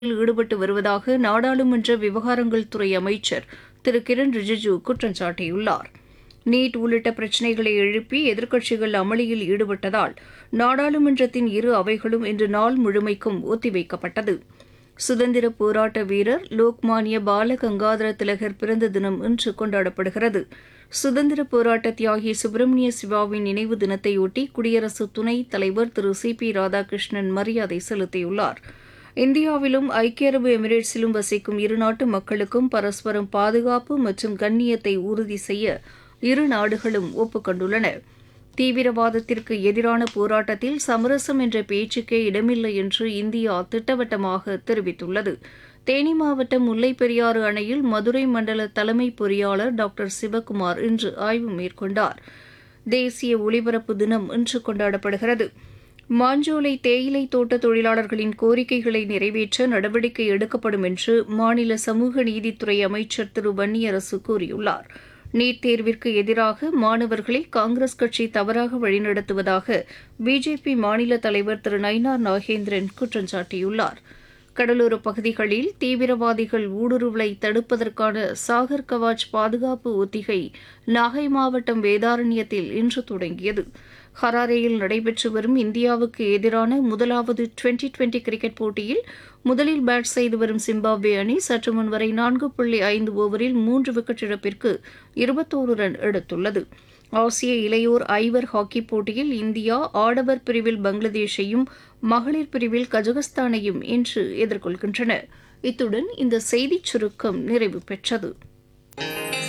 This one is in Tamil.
ஈடுபட்டு வருவதாக நாடாளுமன்ற விவகாரங்கள் துறை அமைச்சர் திரு கிரண் ரிஜிஜு குற்றம் சாட்டியுள்ளார் நீட் உள்ளிட்ட பிரச்சினைகளை எழுப்பி எதிர்க்கட்சிகள் அமளியில் ஈடுபட்டதால் நாடாளுமன்றத்தின் இரு அவைகளும் இன்று நாள் முழுமைக்கும் ஒத்திவைக்கப்பட்டது சுதந்திர போராட்ட வீரர் லோக்மானிய பால கங்காதர திலகர் பிறந்த தினம் இன்று கொண்டாடப்படுகிறது சுதந்திர போராட்ட தியாகி சுப்பிரமணிய சிவாவின் நினைவு தினத்தையொட்டி குடியரசு துணைத் தலைவர் திரு சி பி ராதாகிருஷ்ணன் மரியாதை செலுத்தியுள்ளார் இந்தியாவிலும் ஐக்கிய அரபு எமிரேட்ஸிலும் வசிக்கும் இருநாட்டு மக்களுக்கும் பரஸ்பரம் பாதுகாப்பு மற்றும் கண்ணியத்தை உறுதி செய்ய இரு நாடுகளும் ஒப்புக்கொண்டுள்ளன தீவிரவாதத்திற்கு எதிரான போராட்டத்தில் சமரசம் என்ற பேச்சுக்கே இடமில்லை என்று இந்தியா திட்டவட்டமாக தெரிவித்துள்ளது தேனி மாவட்டம் முல்லைப் பெரியாறு அணையில் மதுரை மண்டல தலைமை பொறியாளர் டாக்டர் சிவக்குமார் இன்று ஆய்வு மேற்கொண்டார் தேசிய ஒலிபரப்பு தினம் இன்று கொண்டாடப்படுகிறது மாஞ்சோலை தேயிலை தோட்ட தொழிலாளர்களின் கோரிக்கைகளை நிறைவேற்ற நடவடிக்கை எடுக்கப்படும் என்று மாநில சமூக நீதித்துறை அமைச்சர் திரு வன்னியரசு கூறியுள்ளார் நீட் தேர்விற்கு எதிராக மாணவர்களை காங்கிரஸ் கட்சி தவறாக வழிநடத்துவதாக பிஜேபி மாநில தலைவர் திரு நயினார் நாகேந்திரன் குற்றம் சாட்டியுள்ளார் கடலோர பகுதிகளில் தீவிரவாதிகள் ஊடுருவலை தடுப்பதற்கான சாகர் கவாச் பாதுகாப்பு ஒத்திகை நாகை மாவட்டம் வேதாரண்யத்தில் இன்று தொடங்கியது ஹராரேயில் நடைபெற்று வரும் இந்தியாவுக்கு எதிரான முதலாவது டுவெண்டி டுவெண்டி கிரிக்கெட் போட்டியில் முதலில் பேட் செய்து வரும் சிம்பாப்வே அணி சற்று முன் வரை நான்கு புள்ளி ஐந்து ஓவரில் மூன்று விக்கெட் இழப்பிற்கு இருபத்தோரு ரன் எடுத்துள்ளது ஆசிய இளையோர் ஐவர் ஹாக்கி போட்டியில் இந்தியா ஆடவர் பிரிவில் பங்களாதேஷையும் மகளிர் பிரிவில் கஜகஸ்தானையும் இன்று எதிர்கொள்கின்றன இத்துடன் இந்த செய்திச் சுருக்கம் நிறைவு பெற்றது